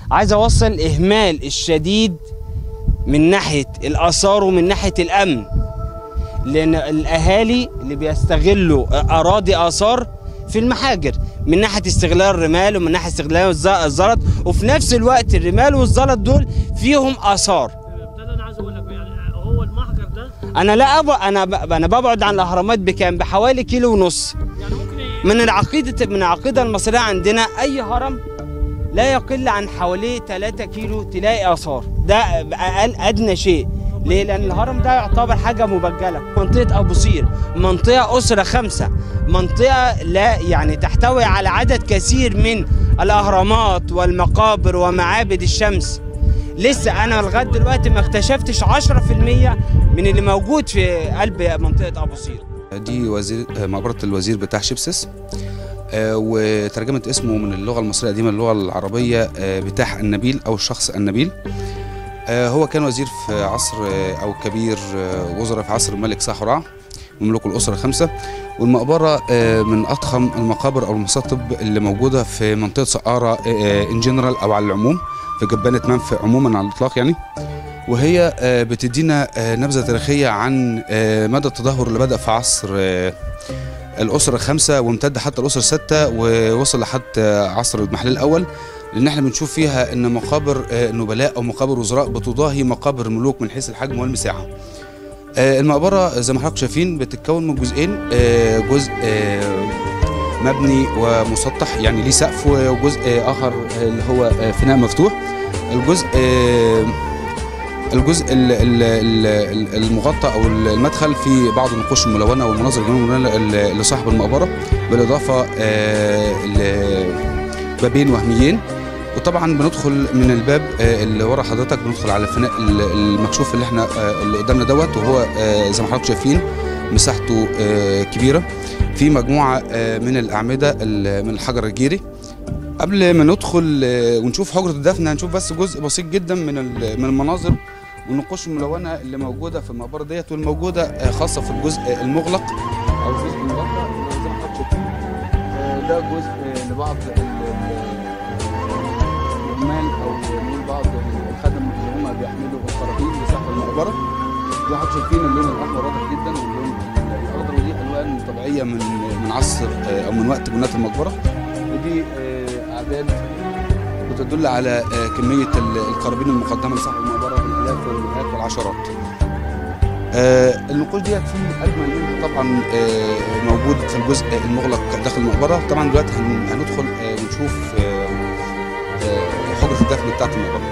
عايز اوصل الاهمال الشديد من ناحيه الاثار ومن ناحيه الامن لان الاهالي اللي بيستغلوا اراضي اثار في المحاجر من ناحيه استغلال الرمال ومن ناحيه استغلال الز- الزلط وفي نفس الوقت الرمال والزلط دول فيهم اثار ده اللي انا عايز اقول لك يعني هو المحجر ده انا لا أب... انا ب... انا ببعد عن الاهرامات بكام بحوالي كيلو ونص يعني ممكن ي- من العقيدة من العقيدة المصرية عندنا أي هرم لا يقل عن حوالي 3 كيلو تلاقي آثار ده أقل أدنى شيء ليه؟ لأن الهرم ده يعتبر حاجة مبجلة منطقة أبو قصير منطقة أسرة خمسة منطقة لا يعني تحتوي على عدد كثير من الأهرامات والمقابر ومعابد الشمس لسه أنا لغاية دلوقتي ما اكتشفتش 10% من اللي موجود في قلب منطقة أبو قصير دي وزير آه، مقبرة الوزير بتاع شبسس آه، وترجمة اسمه من اللغة المصرية القديمة للغة العربية آه، بتاع النبيل أو الشخص النبيل آه، هو كان وزير في عصر آه، أو كبير آه، وزراء في عصر الملك ساحورع مملوك الأسرة الخمسة والمقبرة آه، من أضخم المقابر أو المصاطب اللي موجودة في منطقة سقارة إن جنرال أو على العموم في جبانة منف عموما على الإطلاق يعني وهي آه، بتدينا آه، نبذة تاريخية عن آه، مدى التدهور اللي بدأ في عصر آه، الأسرة الخمسة وامتد حتى الأسرة الستة ووصل لحد آه، عصر المحلي الأول لأن احنا بنشوف فيها إن مقابر آه، النبلاء أو مقابر وزراء بتضاهي مقابر الملوك من حيث الحجم والمساحة. آه، المقبرة زي ما حضراتكم شايفين بتتكون من جزئين آه، جزء آه، مبني ومسطح يعني ليه سقف وجزء آه، آخر آه، اللي هو آه، فناء مفتوح. الجزء آه، الجزء ال- ال- ال- المغطى او المدخل في بعض النقوش الملونه والمناظر الجميله ل- لصاحب المقبره بالاضافه آه، لبابين وهميين وطبعا بندخل من الباب آه، اللي ورا حضرتك بندخل على الفناء ال- المكشوف اللي احنا آه، اللي قدامنا دوت وهو آه، زي ما حضراتكم شايفين مساحته آه، كبيره في مجموعه آه، من الاعمده ال- من الحجر الجيري قبل ما ندخل آه، ونشوف حجره الدفن هنشوف بس جزء بسيط جدا من ال- من المناظر والنقوش الملونه اللي موجوده في المقبره ديت والموجوده آه، خاصه في الجزء المغلق او الجزء المغطى اللي زي ما حضرتك شايفين آه، ده جزء آه، لبعض ال- ال- العمال او نقول بعض الخدم اللي هم بيحملوا الخراطيم لسقف المقبره زي ما حضرتك شايفين اللون الاحمر واضح جدا واللون الاخضر ودي الوان طبيعيه من من عصر آه، او من وقت بناء المقبره ودي آه، اعداد بتدل على آه، كميه ال- القرابين المقدمه لصاحب المقبره بالالاف والمئات والعشرات. آه، النقوش ديت في اجمل منها طبعا آه، موجود في الجزء المغلق داخل المقبره، طبعا دلوقتي هن- هندخل آه، ونشوف آه، آه، حجره الدفن بتاعت المقبره.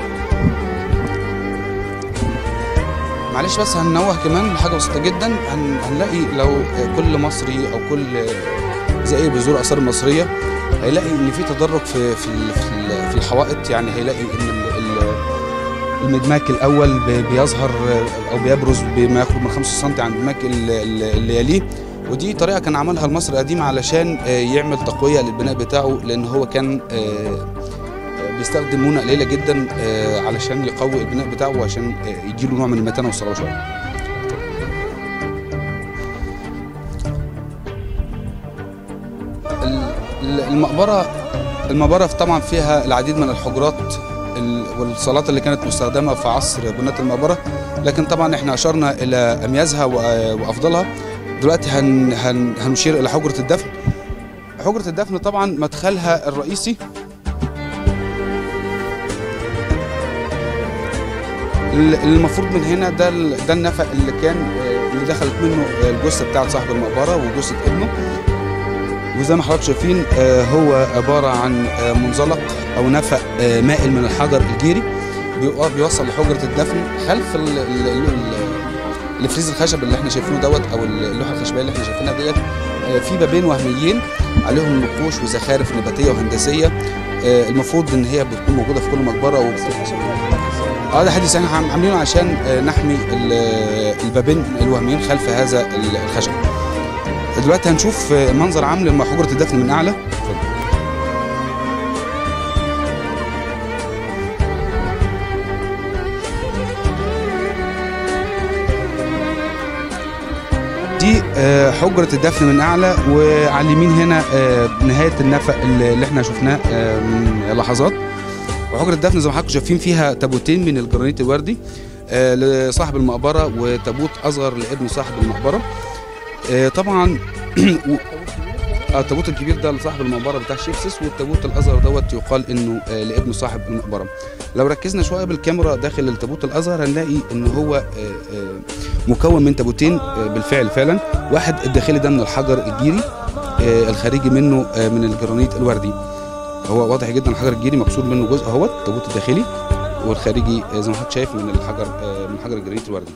معلش بس هننوه كمان لحاجه بسيطه جدا هن- هنلاقي لو آه، كل مصري او كل آه، زائر بيزور اثار مصريه هيلاقي ان في تدرج في في ال- في ال- في الحوائط يعني هيلاقي ان ال- ال- المدماك الاول ب- بيظهر او بيبرز بما يقرب من 5 سم عن المدماك ال- ال- اللي يليه ودي طريقه كان عملها المصري القديم علشان آه، يعمل تقويه للبناء بتاعه لان هو كان آه، آه، بيستخدم مونه قليله جدا آه، علشان يقوي البناء بتاعه وعشان آه، يديله نوع من المتانه والصلابه شويه ال- ال- المقبرة المقبرة طبعا فيها العديد من الحجرات ال- والصالات اللي كانت مستخدمة في عصر بناء المقبرة لكن طبعا احنا أشرنا إلى أميازها وأ- وأفضلها دلوقتي هن هن هنشير إلى حجرة الدفن حجرة الدفن طبعا مدخلها الرئيسي ال- المفروض من هنا ده ال- ده النفق اللي كان آه، اللي دخلت منه آه، الجثة بتاعت صاحب المقبرة وجثة ابنه وزي ما حضراتكم شايفين آه، هو عبارة عن آه، منزلق أو نفق آه، مائل من الحجر الجيري بيقف- بيوصل لحجرة الدفن خلف ال- ال- ال- الفريز الخشب اللي احنا شايفينه دوت أو اللوحة الخشبية اللي احنا شايفينها ديت آه، في بابين وهميين عليهم نقوش وزخارف نباتية وهندسية آه، المفروض إن هي بتكون موجودة في كل مقبرة وب... اه ده حديث احنا عم- عاملينه عشان آه، نحمي ال- البابين الوهميين خلف هذا ال- الخشب دلوقتي هنشوف آه، منظر عام لحجرة الدفن من أعلى دي آه، حجرة الدفن من أعلى وعلى اليمين هنا آه، نهاية النفق اللي اللي احنا شفناه آه، من لحظات وحجره الدفن زي ما حضراتكم شايفين فيها تابوتين من الجرانيت الوردي آه، لصاحب المقبره وتابوت اصغر لابن صاحب المقبره آه، طبعا و- آه، التابوت الكبير ده لصاحب المقبره بتاع شيبسس والتابوت الاصغر دوت يقال انه آه، لابن صاحب المقبره لو ركزنا شويه بالكاميرا داخل التابوت الاصغر هنلاقي ان هو آه، آه، مكون من تابوتين آه، بالفعل فعلا واحد الداخلي ده من الحجر الجيري آه، الخارجي منه آه، من الجرانيت الوردي هو واضح جدا الحجر الجيري مكسور منه جزء اهوت التابوت الداخلي والخارجي آه، زي ما حضرتك شايف من الحجر آه، من حجر الجرانيت الوردي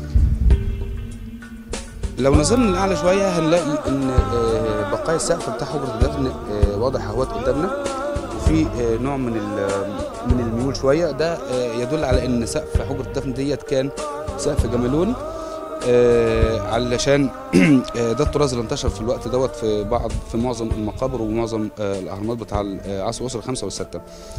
لو نزلنا لاعلى شويه هنلاقي ان آه، بقايا السقف بتاع حجره الدفن آه، واضح اهوت قدامنا وفي آه، نوع من ال- من الميول شويه ده آه، يدل على ان سقف حجره الدفن ديت كان سقف جمالوني آه، علشان آه، ده الطراز اللي انتشر في الوقت دوت في بعض في معظم المقابر ومعظم آه، الاهرامات بتاع ال- عصر الاسره الخمسه والسته.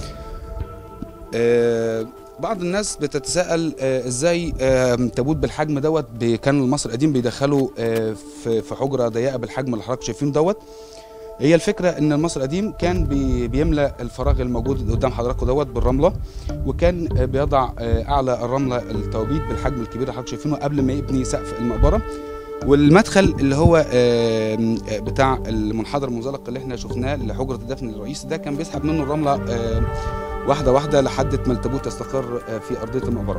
آه، بعض الناس بتتساءل آه، ازاي آه، تابوت بالحجم دوت بي- كان المصري القديم بيدخله آه، في في حجره ضيقه بالحجم اللي حضرتك شايفينه دوت هي الفكره ان المصري القديم كان بي- بيملا الفراغ الموجود قدام حضراتكم دوت بالرمله وكان آه، بيضع آه، اعلى الرمله التوابيت بالحجم الكبير اللي حضرتك شايفينه قبل ما يبني سقف المقبره والمدخل اللي هو آه، آه، بتاع المنحدر المزلق اللي احنا شفناه لحجره الدفن الرئيسي ده كان بيسحب منه الرمله آه، واحده واحده لحد ما التابوت يستقر آه، في ارضيه المقبره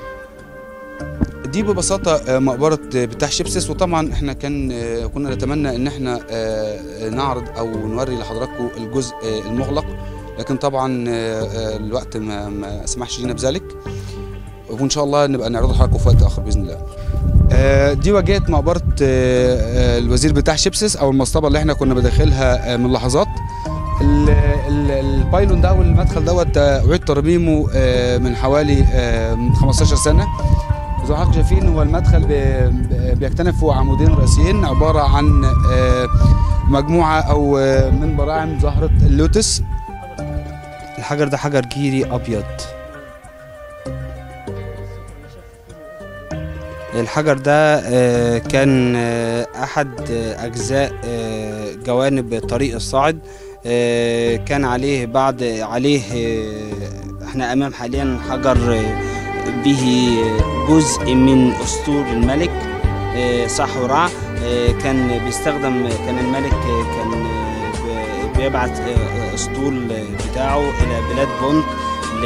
دي ببساطه آه، مقبره آه، بتاع شيبسس وطبعا احنا كان آه، كنا نتمنى ان احنا آه، نعرض او نوري لحضراتكم الجزء آه، المغلق لكن طبعا آه، آه، الوقت ما ما سمحش لنا بذلك وان شاء الله نبقى نعرضه لحضراتكم في وقت اخر باذن الله آه، دي واجهه مقبره آه، آه، الوزير بتاع شيبسس او المصطبه اللي احنا كنا بداخلها آه، من لحظات ال- ال- البايلون ده او المدخل دوت آه، اعيد ترميمه آه، من حوالي آه، من 15 سنه زي ما حضرتك شايفين هو المدخل بي- بيكتنفه عمودين رئيسيين عباره عن آه، مجموعه او آه، من براعم زهره اللوتس الحجر ده حجر جيري ابيض الحجر ده آه، كان آه، احد آه، اجزاء آه، جوانب طريق الصاعد آه، كان عليه بعض عليه آه، احنا امام حاليا حجر آه، به جزء من اسطول الملك آه، صح ورع آه، كان بيستخدم كان الملك آه، كان آه، ب- بيبعت آه، اسطول بتاعه الى بلاد بونت ل...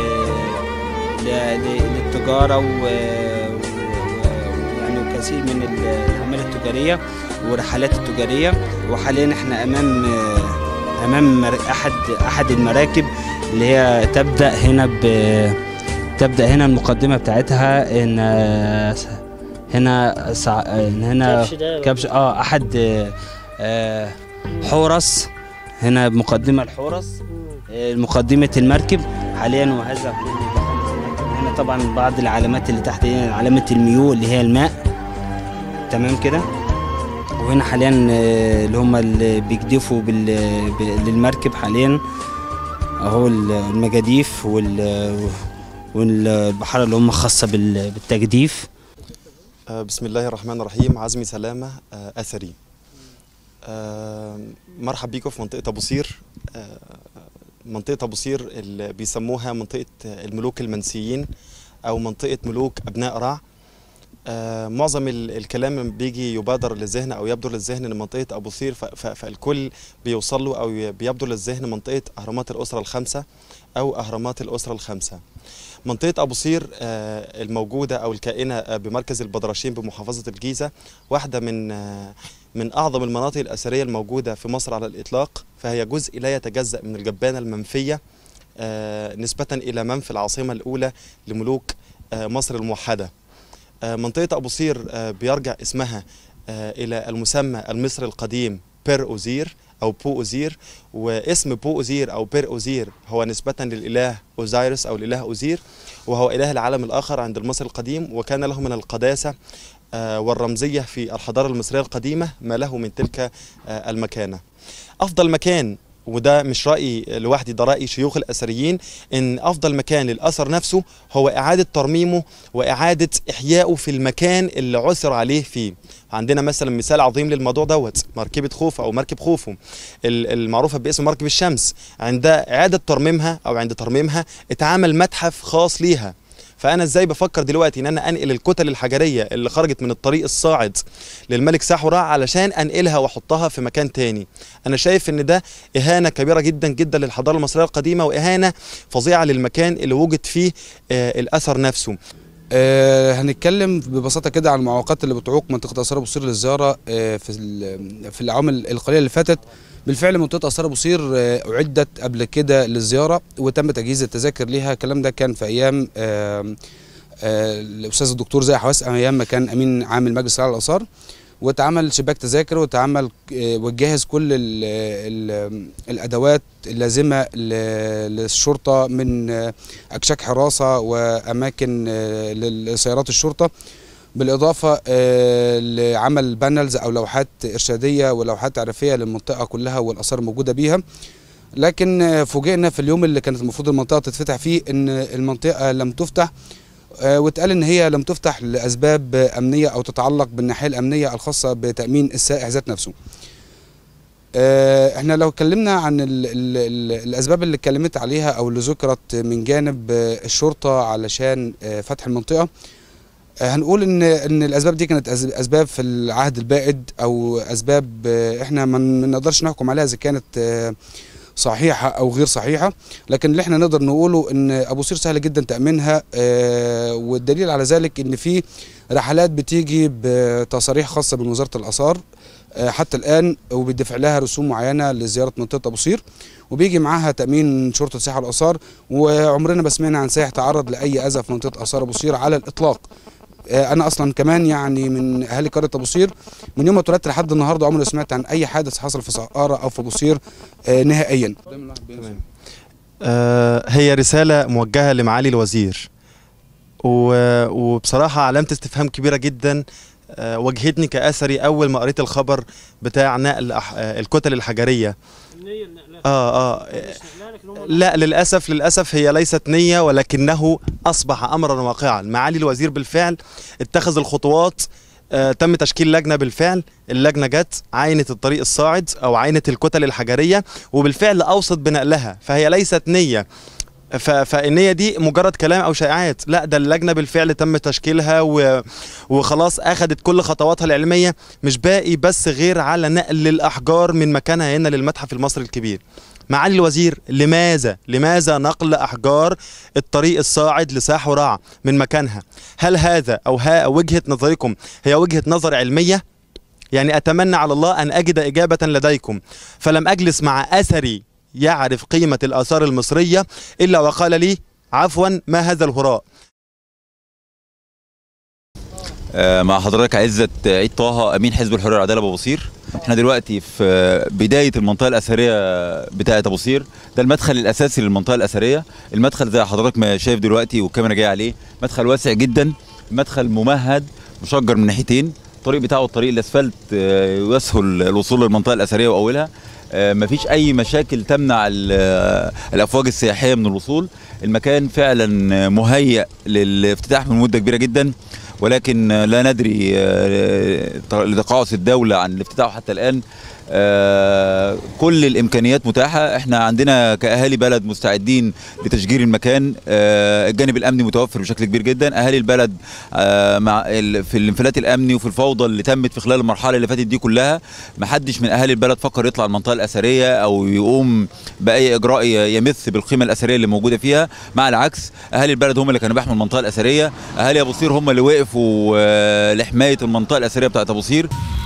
ل... ل... للتجاره و... و... يعني وكثير من الاعمال التجاريه والرحلات التجاريه وحاليا احنا امام آه، امام مر- احد احد المراكب اللي هي تبدا هنا ب تبدا هنا المقدمه بتاعتها ان آه، هنا سع... إن هنا كبش ده كبش اه احد آه، آه، حورس هنا مقدمه الحورس آه، مقدمه المركب حاليا وهذا كله دخل المركب. هنا طبعا بعض العلامات اللي تحت هنا علامه الميو اللي هي الماء تمام كده وهنا حاليا آه، اللي هم اللي بيجدفوا بال... ب- للمركب حاليا اهو المجاديف وال والبحاره اللي هم خاصه بال- بالتجديف آه، بسم الله الرحمن الرحيم عزمي سلامة آه، أثري آه، مرحب بيكم في منطقة أبو سير آه، منطقة أبو سير اللي بيسموها منطقة الملوك المنسيين أو منطقة ملوك أبناء رع آه، معظم ال- الكلام لما بيجي يبادر للذهن أو يبدو للذهن إن منطقة أبو سير ف- ف- فالكل بيوصل له أو ي- بيبدو للذهن منطقة أهرامات الأسرة الخمسة أو أهرامات الأسرة الخمسة منطقة أبو سير آه، الموجودة أو الكائنة آه، بمركز البدرشين بمحافظة الجيزة واحدة من آه، من أعظم المناطق الأثرية الموجودة في مصر على الإطلاق فهي جزء لا يتجزأ من الجبانة المنفية آه، نسبة إلى منف العاصمة الأولى لملوك آه، مصر الموحدة آه، منطقة أبو سير آه، بيرجع اسمها آه، إلى المسمى المصري القديم بير أوزير أو بو أوزير واسم بو أوزير أو بير أوزير هو نسبة للإله أوزايرس أو الإله أوزير وهو إله العالم الآخر عند المصري القديم وكان له من القداسة آه، والرمزية في الحضارة المصرية القديمة ما له من تلك آه، المكانة أفضل مكان وده مش رأيي لوحدي ده رأي شيوخ الأثريين إن أفضل مكان للأثر نفسه هو إعادة ترميمه وإعادة إحيائه في المكان اللي عثر عليه فيه عندنا مثلا مثال عظيم للموضوع دوت مركبة خوفو أو مركب خوفو ال- المعروفة باسم مركب الشمس عند إعادة ترميمها أو عند ترميمها اتعمل متحف خاص ليها فانا ازاي بفكر دلوقتي ان انا انقل الكتل الحجريه اللي خرجت من الطريق الصاعد للملك ساحورا علشان انقلها واحطها في مكان تاني انا شايف ان ده اهانه كبيره جدا جدا للحضاره المصريه القديمه واهانه فظيعه للمكان اللي وجد فيه آه الاثر نفسه آه هنتكلم ببساطه كده عن المعوقات اللي بتعوق منطقه اثار ابو قصير للزياره آه في ال- في العوامل القليله اللي فاتت بالفعل منطقه اثار ابو قصير آه اعدت قبل كده للزياره وتم تجهيز التذاكر ليها الكلام ده كان في ايام آه آه الاستاذ الدكتور زاهي حواس ايام ما كان امين عام المجلس الاعلى للاثار واتعمل شباك تذاكر واتعمل آه، واتجهز كل ال ال الادوات اللازمه ل- للشرطه من آه، اكشاك حراسه واماكن آه، لسيارات الشرطه بالاضافه آه، لعمل بانلز او لوحات ارشاديه ولوحات تعريفيه للمنطقه كلها والاثار الموجوده بيها لكن آه، فوجئنا في اليوم اللي كانت المفروض المنطقه تتفتح فيه ان المنطقه لم تفتح آه، واتقال ان هي لم تفتح لاسباب آه، امنيه او تتعلق بالناحيه الامنيه الخاصه بتامين السائح ذات نفسه آه، احنا لو اتكلمنا عن ال ال ال الاسباب اللي اتكلمت عليها او اللي ذكرت من جانب آه، الشرطه علشان آه، فتح المنطقه آه، هنقول ان ان الاسباب دي كانت أز- اسباب في العهد البائد او اسباب آه، احنا ما ما نقدرش نحكم عليها اذا كانت آه، صحيحه او غير صحيحه لكن اللي احنا نقدر نقوله ان ابو سير سهل جدا تامينها آه، والدليل على ذلك ان في رحلات بتيجي بتصاريح خاصه من وزاره الاثار آه، حتى الان وبيدفع لها رسوم معينه لزياره منطقه ابو قصير وبيجي معاها تامين شرطه السياحه والاثار وعمرنا ما سمعنا عن سائح تعرض لاي اذى في منطقه اثار ابو قصير على الاطلاق آه، انا اصلا كمان يعني من اهالي قريه ابو قصير من يوم ما اتولدت لحد النهارده عمري ما سمعت عن اي حادث حصل في سقاره او في ابو قصير آه، نهائيا تمام. آه هي رسالة موجهة لمعالي الوزير و- وبصراحة علامة استفهام كبيرة جدا آه واجهتني كأثري أول ما قريت الخبر بتاع نقل أح- آه الكتل الحجرية النية النقلة آه آه مش نقلها لكن هم لا للأسف للأسف هي ليست نية ولكنه أصبح أمرا واقعا معالي الوزير بالفعل اتخذ الخطوات آه تم تشكيل لجنة بالفعل اللجنة جت عينت الطريق الصاعد أو عينت الكتل الحجرية وبالفعل أوصت بنقلها فهي ليست نية ف- فالنية دي مجرد كلام أو شائعات لا ده اللجنة بالفعل تم تشكيلها و... وخلاص أخدت كل خطواتها العلمية مش باقي بس غير على نقل الأحجار من مكانها هنا للمتحف المصري الكبير معالي الوزير لماذا لماذا نقل احجار الطريق الصاعد لساح ورع من مكانها هل هذا او ها وجهه نظركم هي وجهه نظر علميه يعني اتمنى على الله ان اجد اجابه لديكم فلم اجلس مع اثري يعرف قيمه الاثار المصريه الا وقال لي عفوا ما هذا الهراء آه، مع حضرتك عزت عيد طه امين حزب الحريه والعداله ابو بصير احنا دلوقتي في آه، بدايه المنطقه الاثريه بتاعه ابو قصير ده المدخل الاساسي للمنطقه الاثريه المدخل زي حضرتك ما شايف دلوقتي والكاميرا جايه عليه مدخل واسع جدا مدخل ممهد مشجر من ناحيتين الطريق بتاعه الطريق الاسفلت آه، يسهل الوصول للمنطقه الاثريه واولها آه، مفيش اي مشاكل تمنع ال- آه، الافواج السياحيه من الوصول المكان فعلا مهيأ للافتتاح من مده كبيره جدا ولكن لا ندري آه، لتقاعس الدولة عن الافتتاح حتى الآن آه، كل الإمكانيات متاحة احنا عندنا كأهالي بلد مستعدين لتشجير المكان آه، الجانب الأمني متوفر بشكل كبير جدا أهالي البلد آه، مع ال- في الانفلات الأمني وفي الفوضى اللي تمت في خلال المرحلة اللي فاتت دي كلها محدش من أهالي البلد فكر يطلع المنطقة الأثرية أو يقوم بأي إجراء يمث بالقيمة الأثرية اللي موجودة فيها مع العكس أهالي البلد هم اللي كانوا بيحموا المنطقة الأثرية أهالي أبو قصير هم اللي وقفوا آه، لحماية المنطقة الأثرية بتاعت أبو قصير